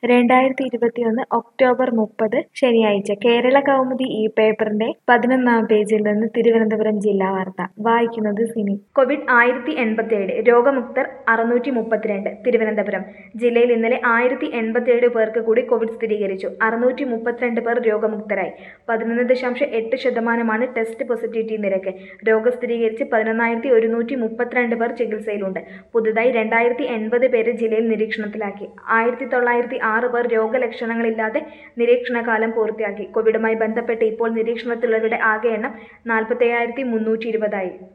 രണ്ടായിരത്തി ഇരുപത്തിയൊന്ന് ഒക്ടോബർ മുപ്പത് ശനിയാഴ്ച കേരള കൗമുദി ഈ പേപ്പറിന്റെ പതിനൊന്നാം പേജിൽ നിന്ന് തിരുവനന്തപുരം ജില്ലാ വാർത്ത വായിക്കുന്നത് സിനി കോവിഡ് ആയിരത്തി എൺപത്തിയേഴ് രോഗമുക്തർ അറുന്നൂറ്റി മുപ്പത്തിരണ്ട് തിരുവനന്തപുരം ജില്ലയിൽ ഇന്നലെ ആയിരത്തി എൺപത്തിയേഴ് പേർക്ക് കൂടി കോവിഡ് സ്ഥിരീകരിച്ചു അറുന്നൂറ്റി മുപ്പത്തിരണ്ട് പേർ രോഗമുക്തരായി പതിനൊന്ന് ദശാംശം എട്ട് ശതമാനമാണ് ടെസ്റ്റ് പോസിറ്റിവിറ്റി നിരക്ക് രോഗം സ്ഥിരീകരിച്ച് പതിനൊന്നായിരത്തി ഒരുന്നൂറ്റി മുപ്പത്തിരണ്ട് പേർ ചികിത്സയിലുണ്ട് പുതുതായി രണ്ടായിരത്തി എൺപത് പേരെ ജില്ലയിൽ നിരീക്ഷണത്തിലാക്കി ആയിരത്തി തൊള്ളായിരത്തി ആറ് പേർ രോഗലക്ഷണങ്ങളില്ലാതെ നിരീക്ഷണകാലം പൂർത്തിയാക്കി കോവിഡുമായി ബന്ധപ്പെട്ട് ഇപ്പോൾ നിരീക്ഷണത്തിലുള്ളവരുടെ ആകെ എണ്ണം നാൽപ്പത്തി മുന്നൂറ്റി ഇരുപതായി